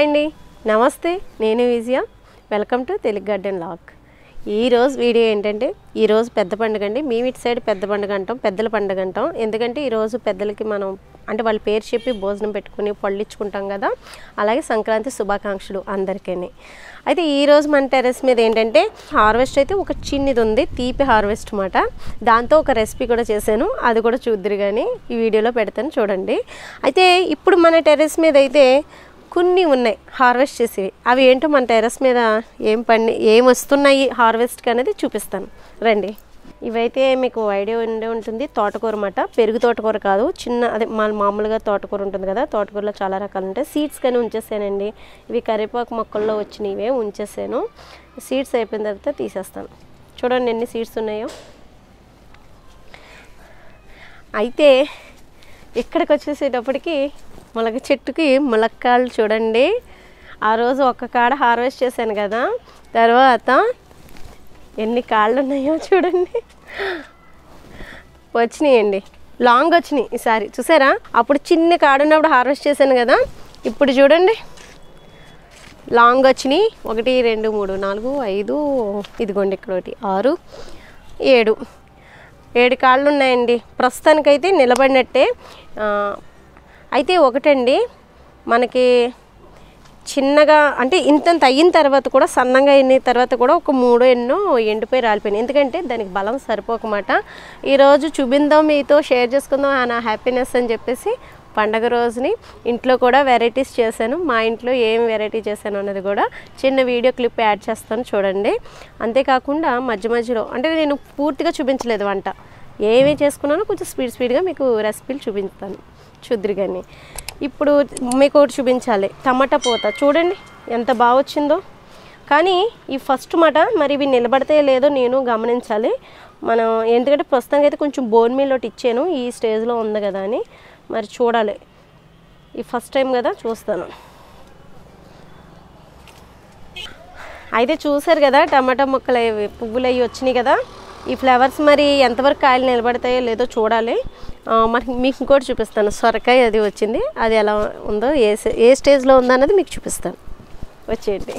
hi అండి నమస్తే నేను Vijaya welcome to Telugu garden లాక్ ఈరోజు వీడియో ఏంటంటే ఈరోజు పెద్ద పండుగ అండి మేము ఇటు సైడ్ పెద్ద పండుగ అంటాం పెద్దల పండుగ అంటాం ఎందుకంటే ఈరోజు పెద్దలకి మనం అంటే వాళ్ళ పేరు చెప్పి భోజనం పెట్టుకుని పళ్ళు ఇచ్చుకుంటాం కదా అలాగే సంక్రాంతి శుభాకాంక్షలు అందరికీ అయితే ఈరోజు మన టెర్రస్ మీద ఏంటంటే హార్వెస్ట్ అయితే ఒక చిన్నది ఉంది తీపి హార్వెస్ట్ మాట దాంతో ఒక రెసిపీ కూడా చేశాను అది కూడా చూద్దరు కానీ ఈ వీడియోలో పెడతాను చూడండి అయితే ఇప్పుడు మన టెర్రస్ మీద అయితే కొన్ని ఉన్నాయి హార్వెస్ట్ చేసేవి అవి ఏంటో మన టెర్రస్ మీద ఏం పండి ఏం వస్తున్నాయి హార్వెస్ట్కి అనేది చూపిస్తాను రండి ఇవైతే మీకు ఐడియా ఉండే ఉంటుంది తోటకూర మాట పెరుగు తోటకూర కాదు చిన్న అదే మన మామూలుగా తోటకూర ఉంటుంది కదా తోటకూరలో చాలా రకాలు ఉంటాయి సీడ్స్ కానీ ఉంచేసానండి ఇవి కరివేపాకు మొక్కల్లో వచ్చినవే ఉంచేసాను సీడ్స్ అయిపోయిన తర్వాత తీసేస్తాను చూడండి ఎన్ని సీడ్స్ ఉన్నాయో అయితే ఇక్కడికి వచ్చేసేటప్పటికి ములగ చెట్టుకి ములక్కాళ్ళు చూడండి ఆ రోజు ఒక్క కాడ హార్వెస్ట్ చేశాను కదా తర్వాత ఎన్ని కాళ్ళు ఉన్నాయో చూడండి వచ్చినాయండి లాంగ్ వచ్చినాయి ఈసారి చూసారా అప్పుడు చిన్న కాడు ఉన్నప్పుడు హార్వెస్ట్ చేశాను కదా ఇప్పుడు చూడండి లాంగ్ వచ్చినాయి ఒకటి రెండు మూడు నాలుగు ఐదు ఇదిగోండి ఇక్కడ ఒకటి ఆరు ఏడు ఏడు కాళ్ళు ఉన్నాయండి ప్రస్తుతానికైతే నిలబడినట్టే ఆ, అయితే ఒకటండి మనకి చిన్నగా అంటే ఇంతంత అయిన తర్వాత కూడా సన్నగా అయిన తర్వాత కూడా ఒక మూడో ఎన్నో ఎండిపోయి రాలిపోయినాయి ఎందుకంటే దానికి బలం సరిపోకమాట ఈరోజు చూపిందాం మీతో షేర్ చేసుకుందాం ఆ నా హ్యాపీనెస్ అని చెప్పేసి పండగ రోజుని ఇంట్లో కూడా వెరైటీస్ చేశాను మా ఇంట్లో ఏం వెరైటీ చేశాను అన్నది కూడా చిన్న వీడియో క్లిప్ యాడ్ చేస్తాను చూడండి అంతేకాకుండా మధ్య మధ్యలో అంటే నేను పూర్తిగా చూపించలేదు వంట ఏమేమి చేసుకున్నానో కొంచెం స్పీడ్ స్పీడ్గా మీకు రెసిపీలు చూపిస్తాను చూద్దరు కానీ ఇప్పుడు మీకు ఒకటి చూపించాలి టమాటా పూత చూడండి ఎంత బాగా వచ్చిందో కానీ ఈ ఫస్ట్ మాట మరి ఇవి నిలబడితే లేదో నేను గమనించాలి మనం ఎందుకంటే ప్రస్తుతానికి అయితే కొంచెం బోన్ మీల్ ఒకటి ఇచ్చాను ఈ స్టేజ్లో ఉంది కదా అని మరి చూడాలి ఈ ఫస్ట్ టైం కదా చూస్తాను అయితే చూసారు కదా టమాటా మొక్కలు అవి పువ్వులు అవి వచ్చినాయి కదా ఈ ఫ్లవర్స్ మరి ఎంతవరకు కాయలు నిలబడతాయో లేదో చూడాలి ఆ, మరి మీకు ఇంకోటి చూపిస్తాను సొరకాయ అది వచ్చింది అది ఎలా ఉందో ఏ సే- ఏ స్టేజ్లో ఉందో అన్నది మీకు చూపిస్తాను వచ్చేయండి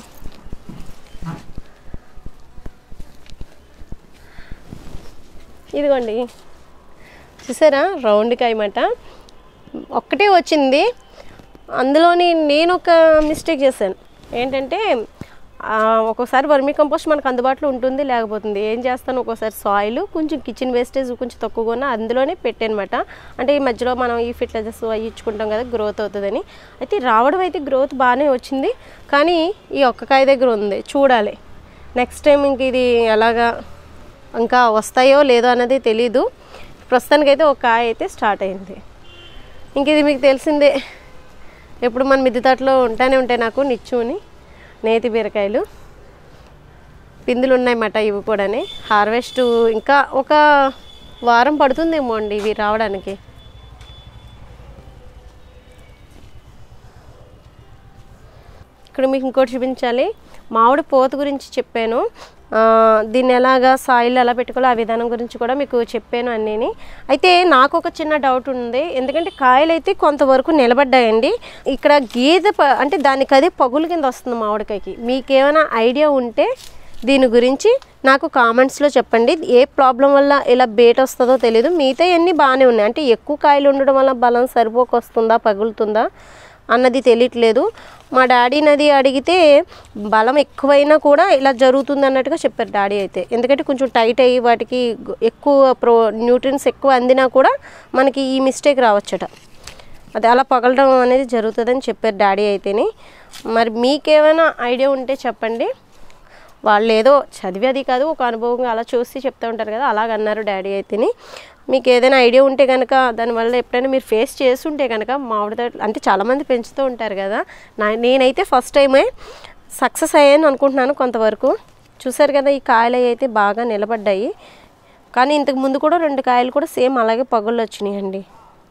ఇదిగోండి చూసారా రౌండ్ కాయమాట ఒక్కటే వచ్చింది అందులోని నేను ఒక మిస్టేక్ చేశాను ఏంటంటే ఆ, ఒక్కోసారి వర్మీ కంపోస్ట్ మనకు అందుబాటులో ఉంటుంది లేకపోతుంది ఏం చేస్తాను ఒక్కోసారి సాయిల్ కొంచెం కిచెన్ వేస్టేజ్ కొంచెం తక్కువగా ఉన్న అందులోనే పెట్టానమాట అంటే ఈ మధ్యలో మనం ఈ ఫిట్లెజెస్ అవి ఇచ్చుకుంటాం కదా గ్రోత్ అవుతుందని అయితే రావడం అయితే గ్రోత్ బాగానే వచ్చింది కానీ ఈ ఒక్క కాయ దగ్గర ఉంది చూడాలి నెక్స్ట్ టైం ఇంక ఇది ఎలాగా ఇంకా వస్తాయో లేదో అనేది తెలీదు ప్రస్తుతానికైతే ఒక కాయ అయితే స్టార్ట్ అయింది ఇంక ఇది మీకు తెలిసిందే ఎప్పుడు మన మిద్దె తోటలో ఉంటానే ఉంటాయి నాకు నిచ్చుని నేతి బీరకాయలు పిందులు ఉన్నాయన్నమాట ఇవి కూడాని హార్వెస్ట్ ఇంకా ఒక వారం పడుతుందేమో అండి ఇవి రావడానికి ఇక్కడ మీకు ఇంకోటి చూపించాలి మామిడి పోత గురించి చెప్పాను ఆ, దీన్ని ఎలాగా సాయిల్ ఎలా పెట్టుకోవాలో ఆ విధానం గురించి కూడా మీకు చెప్పాను అన్నీని అయితే నాకు ఒక చిన్న డౌట్ ఉంది ఎందుకంటే కాయలు అయితే కొంతవరకు నిలబడ్డాయండి ఇక్కడ గీత ప- అంటే దానికి అదే పగులు కింద వస్తుంది మామిడికాయకి మీకేమైనా ఐడియా ఉంటే దీని గురించి నాకు కామెంట్స్లో చెప్పండి ఏ ప్రాబ్లం వల్ల ఇలా బేట్ వస్తుందో తెలియదు మిగతా అన్నీ బాగానే ఉన్నాయి అంటే ఎక్కువ కాయలు ఉండడం వల్ల బలం సరిపోకొస్తుందా పగులుతుందా అన్నది తెలియట్లేదు మా డాడీ నది అడిగితే బలం ఎక్కువైనా కూడా ఇలా జరుగుతుంది అన్నట్టుగా చెప్పారు డాడీ అయితే ఎందుకంటే కొంచెం టైట్ అయ్యి వాటికి గు- ఎక్కువ ప్రో న్యూట్రియన్స్ ఎక్కువ అందినా కూడా మనకి ఈ మిస్టేక్ రావచ్చట అది అలా పగలడం అనేది జరుగుతుందని చెప్పారు డాడీ అయితేని మరి మీకేమైనా ఐడియా ఉంటే చెప్పండి వాళ్ళు ఏదో చదివి అది కాదు ఒక అనుభవంగా అలా చూసి చెప్తూ ఉంటారు కదా అలాగన్నారు డాడీ అయితేని మీకు ఏదైనా ఐడియా ఉంటే కనుక దానివల్ల ఎప్పుడైనా మీరు ఫేస్ చేస్తుంటే కనుక మామిడి తోటలు అంటే చాలామంది పెంచుతూ ఉంటారు కదా నా నేనైతే ఫస్ట్ టైమే సక్సెస్ అయ్యాను అనుకుంటున్నాను కొంతవరకు చూసారు కదా ఈ కాయలు అవి అయితే బాగా నిలబడ్డాయి కానీ ఇంతకు ముందు కూడా రెండు కాయలు కూడా సేమ్ అలాగే పగుళ్ళు వచ్చినాయండి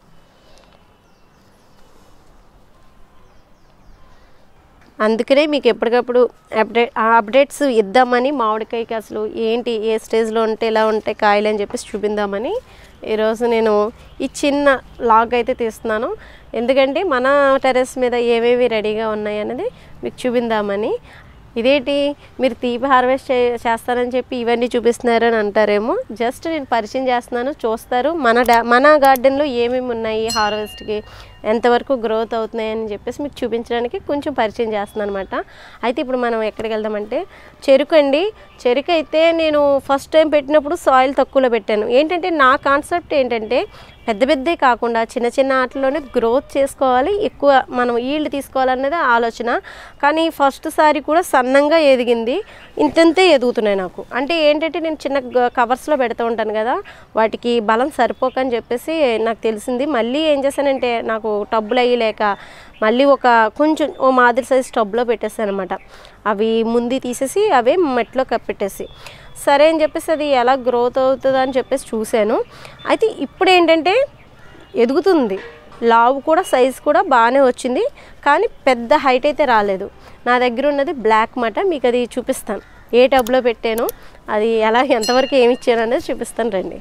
అందుకనే మీకు ఎప్పటికప్పుడు అప్డేట్ ఆ అప్డేట్స్ ఇద్దామని మామిడికాయకి అసలు ఏంటి ఏ స్టేజ్లో ఉంటే ఎలా ఉంటాయి కాయలు అని చెప్పేసి చూపిందామని ఈరోజు నేను ఈ చిన్న లాగ్ అయితే తీస్తున్నాను ఎందుకంటే మన టెర్రస్ మీద ఏవేవి రెడీగా ఉన్నాయి అనేది మీకు చూపిందామని ఇదేంటి మీరు తీపి హార్వెస్ట్ చే చేస్తారని చెప్పి ఇవన్నీ చూపిస్తున్నారు అని అంటారేమో జస్ట్ నేను పరిచయం చేస్తున్నాను చూస్తారు మన డా మన గార్డెన్లో ఏమేమి ఉన్నాయి హార్వెస్ట్కి ఎంతవరకు గ్రోత్ అవుతున్నాయి అని చెప్పేసి మీకు చూపించడానికి కొంచెం పరిచయం చేస్తున్నాను అనమాట అయితే ఇప్పుడు మనం ఎక్కడికి వెళ్దామంటే చెరుకు అండి చెరుకు అయితే నేను ఫస్ట్ టైం పెట్టినప్పుడు సాయిల్ తక్కువలో పెట్టాను ఏంటంటే నా కాన్సెప్ట్ ఏంటంటే పెద్ద పెద్దవి కాకుండా చిన్న చిన్న ఆటల్లోనే గ్రోత్ చేసుకోవాలి ఎక్కువ మనం ఈల్డ్ తీసుకోవాలన్నది ఆలోచన కానీ ఫస్ట్ సారి కూడా సన్నంగా ఎదిగింది ఇంతంతే ఎదుగుతున్నాయి నాకు అంటే ఏంటంటే నేను చిన్న గ- కవర్స్లో పెడుతూ ఉంటాను కదా వాటికి బలం సరిపోకని చెప్పేసి నాకు తెలిసింది మళ్ళీ ఏం చేశానంటే నాకు టబ్బులు అయ్యలేక మళ్ళీ ఒక కొంచెం ఓ మాదిరి సైజ్ టబ్లో పెట్టేసాను అనమాట అవి ముందు తీసేసి అవే మట్టిలో కప్పెట్టేసి సరే అని చెప్పేసి అది ఎలా గ్రోత్ అవుతుందో అని చెప్పేసి చూశాను అయితే ఇప్పుడు ఏంటంటే ఎదుగుతుంది లావు కూడా సైజ్ కూడా బాగానే వచ్చింది కానీ పెద్ద హైట్ అయితే రాలేదు నా దగ్గర ఉన్నది బ్లాక్ మాట మీకు అది చూపిస్తాను ఏ టబ్లో పెట్టాను అది ఎలా ఎంతవరకు ఏమి ఇచ్చాను అనేది చూపిస్తాను రండి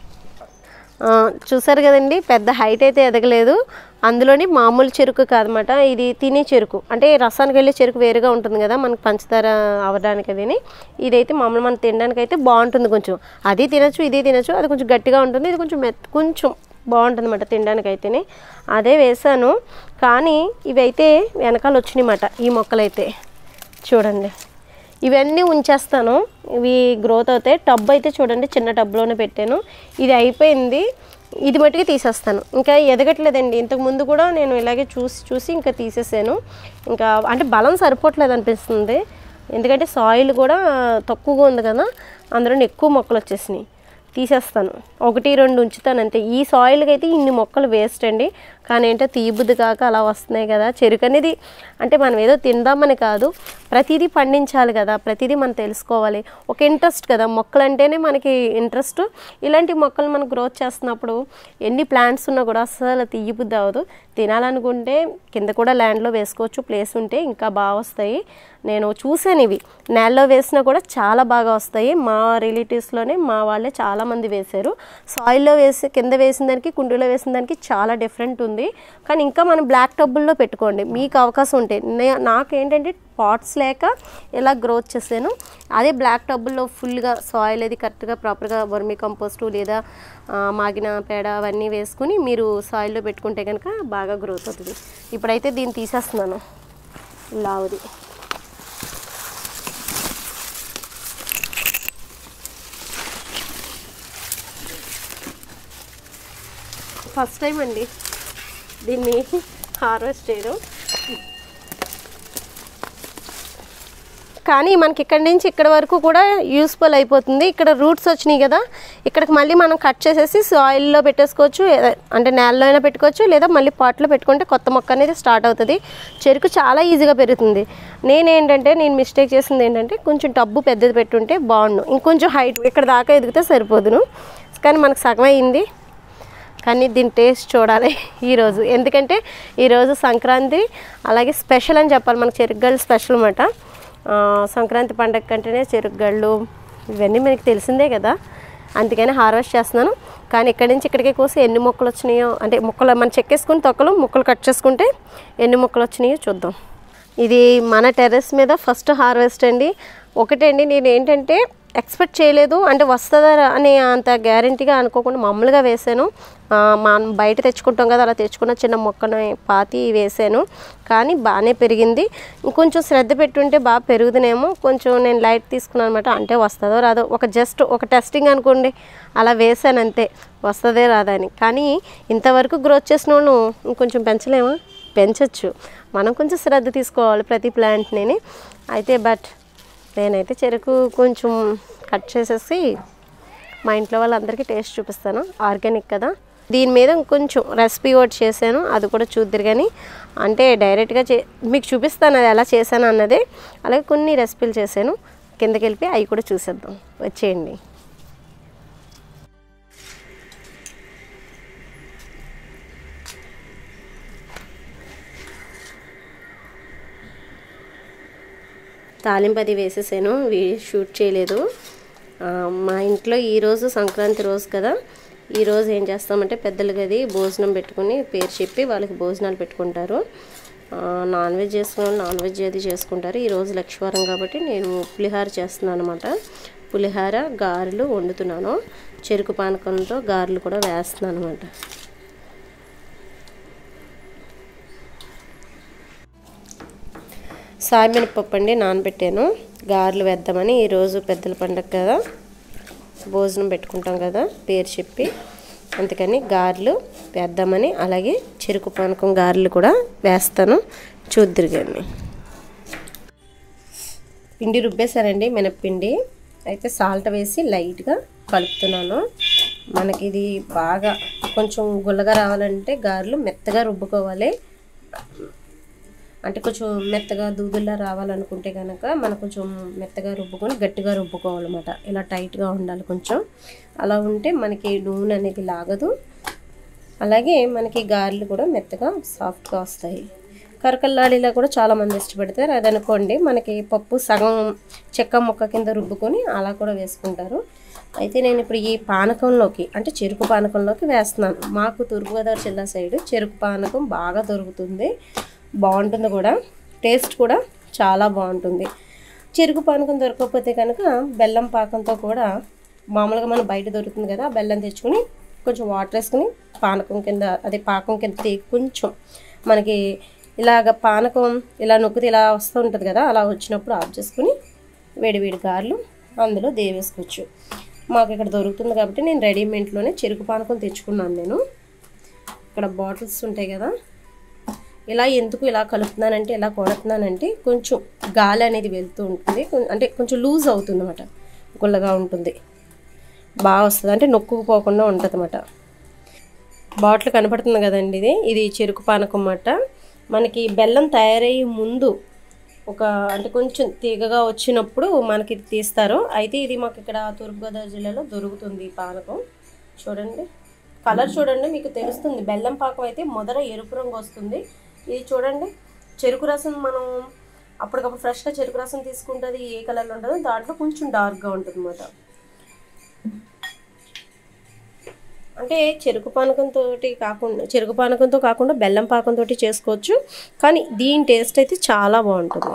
ఆ, చూసారు కదండి పెద్ద హైట్ అయితే ఎదగలేదు అందులోని మామూలు చెరుకు కాదనమాట ఇది తినే చెరుకు అంటే రసానికి వెళ్ళే చెరుకు వేరుగా ఉంటుంది కదా మనకు పంచదార అవ్వడానికి అదిని ఇదైతే మామూలు మనం తినడానికి అయితే బాగుంటుంది కొంచెం అది తినచ్చు ఇది తినచ్చు అది కొంచెం గట్టిగా ఉంటుంది ఇది కొంచెం మెత్త కొంచెం బాగుంటుంది అనమాట తినడానికి అయితేనే అదే వేసాను కానీ ఇవైతే వెనకాల వచ్చినాయన్నమాట ఈ మొక్కలైతే చూడండి ఇవన్నీ ఉంచేస్తాను ఇవి గ్రోత్ అవుతాయి టబ్ అయితే చూడండి చిన్న టబ్లోనే పెట్టాను ఇది అయిపోయింది ఇది మట్టుకు తీసేస్తాను ఇంకా ఎదగట్లేదండి ఇంతకు ముందు కూడా నేను ఇలాగే చూసి చూసి ఇంకా తీసేసాను ఇంకా అంటే బలం సరిపోవట్లేదు అనిపిస్తుంది ఎందుకంటే సాయిల్ కూడా తక్కువగా ఉంది కదా అందులో ఎక్కువ మొక్కలు వచ్చేసినాయి తీసేస్తాను ఒకటి రెండు ఉంచుతాను అంతే ఈ సాయిల్కి అయితే ఇన్ని మొక్కలు వేస్ట్ అండి కానీ ఏంటో తీయబుద్ధి కాక అలా వస్తున్నాయి కదా చెరుకు అనేది అంటే మనం ఏదో తిందామని కాదు ప్రతిదీ పండించాలి కదా ప్రతిదీ మనం తెలుసుకోవాలి ఒక ఇంట్రెస్ట్ కదా మొక్కలు అంటేనే మనకి ఇంట్రెస్ట్ ఇలాంటి మొక్కలు మనం గ్రోత్ చేస్తున్నప్పుడు ఎన్ని ప్లాంట్స్ ఉన్నా కూడా అసలు తీయబుద్ధి అవ్వదు తినాలనుకుంటే కింద కూడా ల్యాండ్లో వేసుకోవచ్చు ప్లేస్ ఉంటే ఇంకా బాగా వస్తాయి నేను చూసాను ఇవి నేలలో వేసినా కూడా చాలా బాగా వస్తాయి మా రిలేటివ్స్లోనే మా వాళ్ళే చాలామంది వేశారు సాయిల్లో వేసి కింద వేసిన దానికి కుండీలో వేసిన దానికి చాలా డిఫరెంట్ ఉంది కానీ ఇంకా మనం బ్లాక్ టబ్బుల్లో పెట్టుకోండి మీకు అవకాశం ఉంటే నే- నాకు ఏంటంటే పాట్స్ లేక ఇలా గ్రోత్ చేశాను అదే బ్లాక్ టబ్బుల్లో ఫుల్గా సాయిల్ అది కరెక్ట్గా ప్రాపర్గా వర్మీ కంపోస్టు లేదా ఆ, మాగిన పేడ అవన్నీ వేసుకుని మీరు సాయిల్లో పెట్టుకుంటే కనుక బాగా గ్రోత్ అవుతుంది ఇప్పుడైతే దీన్ని తీసేస్తున్నాను లావుది ఫస్ట్ టైం అండి దీన్ని హార్వెస్ట్ చేయడం కానీ మనకి ఇక్కడి నుంచి ఇక్కడ వరకు కూడా యూస్ఫుల్ అయిపోతుంది ఇక్కడ రూట్స్ వచ్చినాయి కదా ఇక్కడికి మళ్ళీ మనం కట్ చేసేసి సాయిల్లో పెట్టేసుకోవచ్చు ఏ- అంటే నేలలో అయినా పెట్టుకోవచ్చు లేదా మళ్ళీ పాట్లో పెట్టుకుంటే కొత్త మొక్క అనేది స్టార్ట్ అవుతుంది చెరుకు చాలా ఈజీగా పెరుగుతుంది నేనేంటంటే నేను మిస్టేక్ చేసింది ఏంటంటే కొంచెం టబ్బు పెద్దది పెట్టుంటే బాగుండు ఇంకొంచెం హైట్ ఇక్కడ దాకా ఎదిగితే సరిపోదును కానీ మనకు సగం అయింది కానీ దీని టేస్ట్ చూడాలి ఈరోజు ఎందుకంటే ఈరోజు సంక్రాంతి అలాగే స్పెషల్ అని చెప్పాలి మనకు చెరుకుగళ్ళు స్పెషల్ అన్నమాట ఆ, సంక్రాంతి పండగ కంటేనే చెరుకుగళ్ళు ఇవన్నీ మనకి తెలిసిందే కదా అందుకని హార్వెస్ట్ చేస్తున్నాను కానీ ఇక్కడి నుంచి ఇక్కడికి కోసి ఎన్ని మొక్కలు వచ్చినాయో అంటే మొక్కలు మనం చెక్కేసుకుని తొక్కలు ముక్కలు కట్ చేసుకుంటే ఎన్ని మొక్కలు వచ్చినాయో చూద్దాం ఇది మన టెర్రస్ మీద ఫస్ట్ హార్వెస్ట్ అండి ఒకటండి నేను ఏంటంటే ఎక్స్పెక్ట్ చేయలేదు అంటే వస్తుందా అని అంత గ్యారంటీగా అనుకోకుండా మామూలుగా వేసాను ఆ, మనం బయట తెచ్చుకుంటాం కదా అలా తెచ్చుకున్న చిన్న మొక్కని పాతి వేసాను కానీ బాగానే పెరిగింది ఇంకొంచెం శ్రద్ధ పెట్టుంటే బాగా పెరుగుదనేమో కొంచెం నేను లైట్ తీసుకున్నాను అనమాట అంటే వస్తుందో రాదో ఒక జస్ట్ ఒక టెస్టింగ్ అనుకోండి అలా వేసాను అంతే వస్తుందే రాదా అని కానీ ఇంతవరకు గ్రోత్ చేసిన వాళ్ళు ఇంకొంచెం పెంచలేమా పెంచవచ్చు మనం కొంచెం శ్రద్ధ తీసుకోవాలి ప్రతి ప్లాంట్ని అయితే బట్ నేనైతే చెరుకు కొంచెం కట్ చేసేసి మా ఇంట్లో వాళ్ళందరికీ టేస్ట్ చూపిస్తాను ఆర్గానిక్ కదా దీని మీద కొంచెం రెసిపీ ఒకటి చేశాను అది కూడా చూద్దరు కానీ అంటే డైరెక్ట్గా చే మీకు చూపిస్తాను అది ఎలా చేశాను అన్నది అలాగే కొన్ని రెసిపీలు చేశాను కిందకి వెళ్ళి అవి కూడా చూసేద్దాం వచ్చేయండి తాలింపు అది వేసేసాను వీడియో షూట్ చేయలేదు ఆ, మా ఇంట్లో ఈరోజు సంక్రాంతి రోజు కదా ఈరోజు ఏం చేస్తామంటే పెద్దల గది భోజనం పెట్టుకుని పేరు చెప్పి వాళ్ళకి భోజనాలు పెట్టుకుంటారు ఆ, నాన్ వెజ్ చేసుకున్న వాళ్ళు నాన్ వెజ్ అది చేసుకుంటారు ఈరోజు లక్షవారం కాబట్టి నేను పులిహార చేస్తున్నాను అనమాట పులిహార గారెలు వండుతున్నాను చెరుకు పానకంతో గారెలు కూడా వేస్తున్నాను అనమాట సాయమినపప్పు అండి నానబెట్టాను గారెలు వేద్దామని ఈరోజు పెద్దల పండగ కదా భోజనం పెట్టుకుంటాం కదా పేరు చెప్పి అందుకని గారెలు వేద్దామని అలాగే చెరుకు పానకం గారెలు కూడా వేస్తాను చూద్దరు కానీ పిండి రుబ్బేశానండి మినప్పిండి అయితే సాల్ట్ వేసి లైట్గా కలుపుతున్నాను మనకి ఇది బాగా కొంచెం గుల్లగా రావాలంటే గారెలు మెత్తగా రుబ్బుకోవాలి అంటే కొంచెం మెత్తగా దూదుల్లా రావాలనుకుంటే కనుక మనం కొంచెం మెత్తగా రుబ్బుకొని గట్టిగా రుబ్బుకోవాలన్నమాట ఇలా టైట్గా ఉండాలి కొంచెం అలా ఉంటే మనకి నూనె అనేది లాగదు అలాగే మనకి గారెలు కూడా మెత్తగా సాఫ్ట్గా వస్తాయి కరకల్లాడిలా కూడా చాలామంది ఇష్టపడతారు అది అనుకోండి మనకి పప్పు సగం చెక్క ముక్క కింద రుబ్బుకొని అలా కూడా వేసుకుంటారు అయితే నేను ఇప్పుడు ఈ పానకంలోకి అంటే చెరుకు పానకంలోకి వేస్తున్నాను మాకు తూర్పుగోదావరి జిల్లా సైడ్ చెరుకు పానకం బాగా దొరుకుతుంది బాగుంటుంది కూడా టేస్ట్ కూడా చాలా బాగుంటుంది చెరుకు పానకం దొరకకపోతే కనుక బెల్లం పాకంతో కూడా మామూలుగా మనం బయట దొరుకుతుంది కదా ఆ బెల్లం తెచ్చుకొని కొంచెం వాటర్ వేసుకుని పానకం కింద అదే పాకం కింద తీ కొంచెం మనకి ఇలాగ పానకం ఇలా నొక్కితే ఇలా వస్తూ ఉంటుంది కదా అలా వచ్చినప్పుడు ఆఫ్ చేసుకుని వేడి వేడి గారెలు అందులో దేవేసుకోవచ్చు మాకు ఇక్కడ దొరుకుతుంది కాబట్టి నేను రెడీమేడ్లోనే చెరుకు పానకం తెచ్చుకున్నాను నేను ఇక్కడ బాటిల్స్ ఉంటాయి కదా ఇలా ఎందుకు ఇలా కలుపుతున్నానంటే ఇలా కొడుతున్నానంటే కొంచెం గాలి అనేది వెళ్తూ ఉంటుంది కొం- అంటే కొంచెం లూజ్ అవుతుంది అనమాట గుల్లగా ఉంటుంది బాగా వస్తుంది అంటే నొక్కుపోకుండా ఉంటుంది అనమాట బాటిల్ కనపడుతుంది కదండి ఇది ఇది చెరుకు పానకం అన్నమాట మనకి బెల్లం తయారయ్యే ముందు ఒక అంటే కొంచెం తీగగా వచ్చినప్పుడు మనకి ఇది తీస్తారు అయితే ఇది మాకు ఇక్కడ తూర్పుగోదావరి జిల్లాలో దొరుకుతుంది ఈ పానకం చూడండి కలర్ చూడండి మీకు తెలుస్తుంది బెల్లం పాకం అయితే మొదట ఎరుపు రంగు వస్తుంది ఇది చూడండి చెరుకు రసం మనం అప్పటికప్పుడు ఫ్రెష్గా చెరుకు రసం తీసుకుంటుంది ఏ కలర్లో ఉంటుందో దాంట్లో కొంచెం డార్క్గా ఉంటుంది అన్నమాట అంటే చెరుకు పానకంతో కాకుండా చెరుకు పానకంతో కాకుండా బెల్లం పాకంతో చేసుకోవచ్చు కానీ దీని టేస్ట్ అయితే చాలా బాగుంటుంది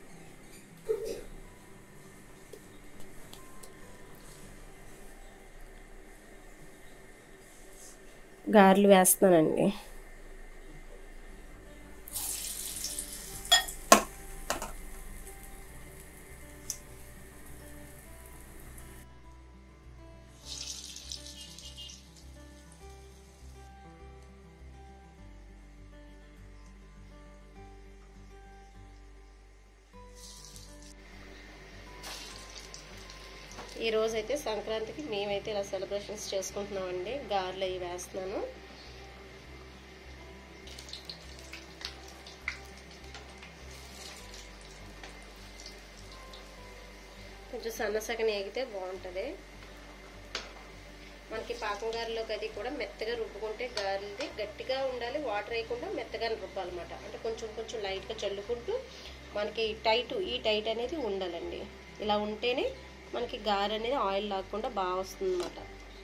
గారెలు వేస్తానండి ఈ రోజు అయితే సంక్రాంతికి మేమైతే ఇలా సెలబ్రేషన్స్ చేసుకుంటున్నామండి గారెలు అవి వేస్తున్నాను కొంచెం సన్న సగం ఏగితే బాగుంటుంది మనకి పాకం గారెలోకి అది కూడా మెత్తగా రుబ్బుకుంటే గారెలది గట్టిగా ఉండాలి వాటర్ వేయకుండా మెత్తగా రుబ్బాలన్నమాట అంటే కొంచెం కొంచెం లైట్గా చల్లుకుంటూ మనకి టైట్ ఈ టైట్ అనేది ఉండాలండి ఇలా ఉంటేనే మనకి గారె అనేది ఆయిల్ లాగకుండా బాగా వస్తుంది అనమాట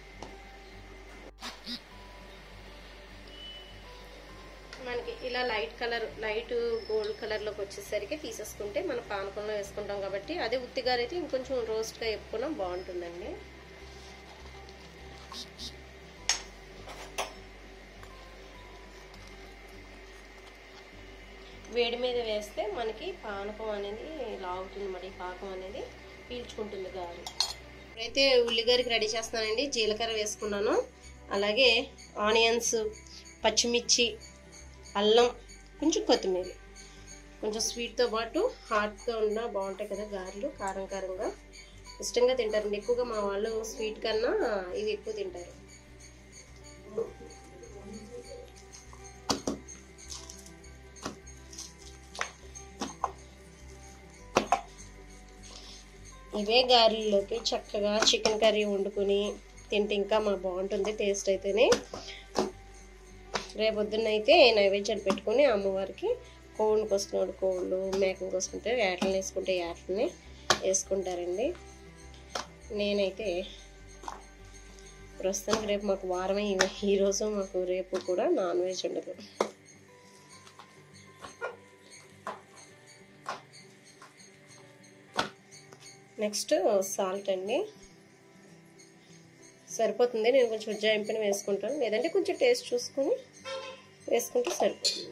మనకి ఇలా లైట్ కలర్ లైట్ గోల్డ్ కలర్లోకి వచ్చేసరికి తీసేసుకుంటే మన పానకంలో వేసుకుంటాం కాబట్టి అదే ఉత్తిగారు అయితే ఇంకొంచెం రోస్ట్గా చెప్పుకున్నాం బాగుంటుందండి వేడి మీద వేస్తే మనకి పానకం అనేది లాగుతుంది మరి పాకం అనేది పీల్చుకుంటుంది గాలి ఇప్పుడైతే ఉల్లిగరికి రెడీ చేస్తున్నానండి జీలకర్ర వేసుకున్నాను అలాగే ఆనియన్స్ పచ్చిమిర్చి అల్లం కొంచెం కొత్తిమీర కొంచెం స్వీట్తో పాటు హాట్గా ఉన్నా బాగుంటాయి కదా గారెలు కారం కారంగా ఇష్టంగా తింటారండి ఎక్కువగా మా వాళ్ళు స్వీట్ కన్నా ఇవి ఎక్కువ తింటారు ఇవే గారెల్లోకి చక్కగా చికెన్ కర్రీ వండుకొని తింటే ఇంకా మాకు బాగుంటుంది టేస్ట్ అయితేనే రేపొద్దున్న అయితే నైవేద్యాలు పెట్టుకొని అమ్మవారికి కోడిని కోసుకున్నాడు కోళ్ళు మేకను కోసుకుంటే యాటలను వేసుకుంటే యాటలని వేసుకుంటారండి నేనైతే ప్రస్తుతానికి రేపు మాకు వారమే ఈ- ఈరోజు మాకు రేపు కూడా నాన్ వెజ్ ఉండదు నెక్స్ట్ సాల్ట్ అండి సరిపోతుంది నేను కొంచెం ఉజ్జాయింపుని వేసుకుంటాను లేదంటే కొంచెం టేస్ట్ చూసుకొని వేసుకుంటే సరిపోతుంది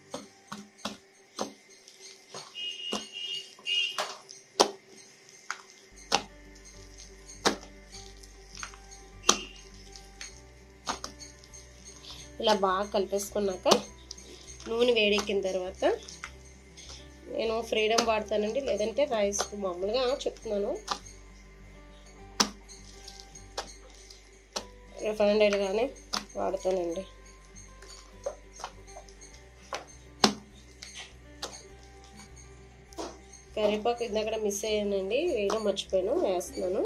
ఇలా బాగా కలిపేసుకున్నాక నూనె వేడెక్కిన తర్వాత నేను ఫ్రీడమ్ వాడతానండి లేదంటే రైస్ మామూలుగా చెప్తున్నాను రిఫైండ్ ఆయిల్ కానీ వాడతానండి కరివేపాకు ఇందాక మిస్ అయ్యానండి వేయడం మర్చిపోయాను వేస్తున్నాను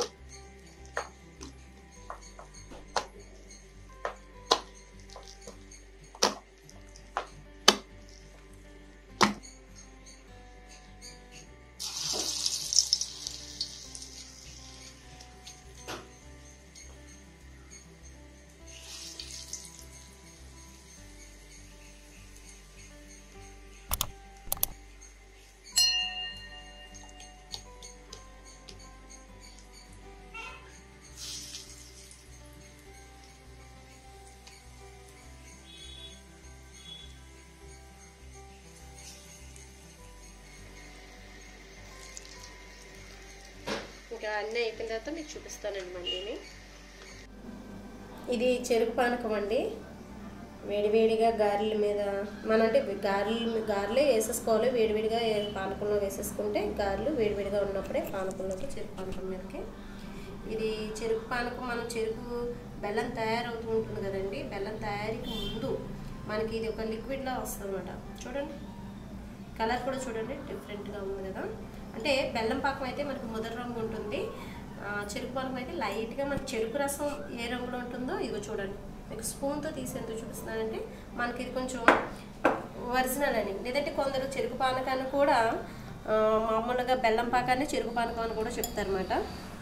ఇంకా అన్నీ అయిపోయిన తర్వాత మీకు చూపిస్తానండి మళ్ళీని ఇది చెరుకు పానకం అండి వేడివేడిగా గారెల మీద మన అంటే గారెలు గారెలే వేసేసుకోవాలి వేడివేడిగా ఏ- పానకంలో వేసేసుకుంటే గారెలు వేడివేడిగా ఉన్నప్పుడే పానకంలోకి చెరుకు పానకం మీదకి ఇది చెరుకు పానకం మనం చెరుకు బెల్లం తయారవుతూ ఉంటుంది కదండి బెల్లం తయారీకి ముందు మనకి ఇది ఒక లిక్విడ్లా వస్తుంది అనమాట చూడండి కలర్ కూడా చూడండి డిఫరెంట్గా ఉంది కదా అంటే బెల్లం పాకం అయితే మనకి ముదర రంగు ఉంటుంది ఆ, చెరుకు పాకం అయితే లైట్గా మన చెరుకు రసం ఏ రంగులో ఉంటుందో ఇదిగో చూడండి మీకు స్పూన్తో తీసి ఎంత చూపిస్తున్నానంటే మనకి ఇది కొంచెం ఒరిజినల్ అని లేదంటే కొందరు చెరుకు పానకాన్ని కూడా ఆ, మామూలుగా బెల్లం పాకాన్ని చెరుకు పానకం అని కూడా చెప్తారన్నమాట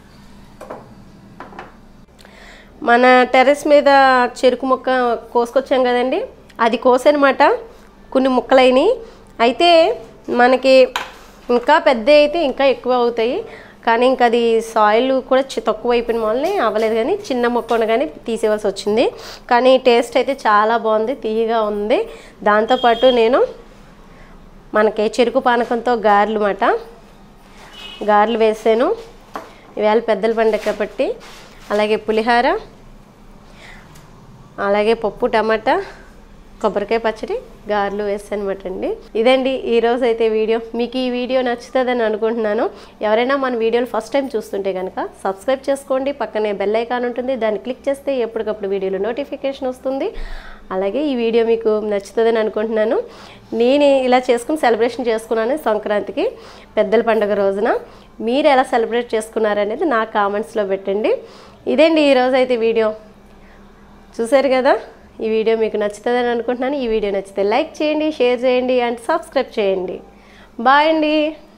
మన టెర్రస్ మీద చెరుకు మొక్క కోసుకొచ్చాం కదండి అది కోసనమాట కొన్ని ముక్కలైనవి అయితే మనకి ఇంకా పెద్ద అయితే ఇంకా ఎక్కువ అవుతాయి కానీ ఇంకా అది సాయిల్ కూడా చి- తక్కువ అయిపోయిన వల్లనే అవ్వలేదు కానీ చిన్న మొక్క ఉండగానే తీసేవలసి వచ్చింది కానీ టేస్ట్ అయితే చాలా బాగుంది తీయగా ఉంది దాంతోపాటు నేను మనకి చెరుకు పానకంతో గారెలు మాట గారెలు వేసాను ఇవాళ పెద్దల పండగ కాబట్టి అలాగే పులిహార అలాగే పప్పు టమాటా కొబ్బరికాయ పచ్చడి గారెలు వేసానమాట అండి ఇదండి ఈరోజు అయితే వీడియో మీకు ఈ వీడియో నచ్చుతుందని అనుకుంటున్నాను ఎవరైనా మన వీడియోలు ఫస్ట్ టైం చూస్తుంటే కనుక సబ్స్క్రైబ్ చేసుకోండి పక్కనే బెల్ ఐకాన్ ఉంటుంది దాన్ని క్లిక్ చేస్తే ఎప్పటికప్పుడు వీడియోలో నోటిఫికేషన్ వస్తుంది అలాగే ఈ వీడియో మీకు నచ్చుతుందని అనుకుంటున్నాను నేను ఇలా చేసుకుని సెలబ్రేషన్ చేసుకున్నాను సంక్రాంతికి పెద్దల పండుగ రోజున మీరు ఎలా సెలబ్రేట్ చేసుకున్నారనేది నా కామెంట్స్లో పెట్టండి ఇదండి ఈరోజు అయితే వీడియో చూసారు కదా ఈ వీడియో మీకు నచ్చుతుందని అనుకుంటున్నాను ఈ వీడియో నచ్చితే లైక్ చేయండి షేర్ చేయండి అండ్ సబ్స్క్రైబ్ చేయండి బాయ్ అండి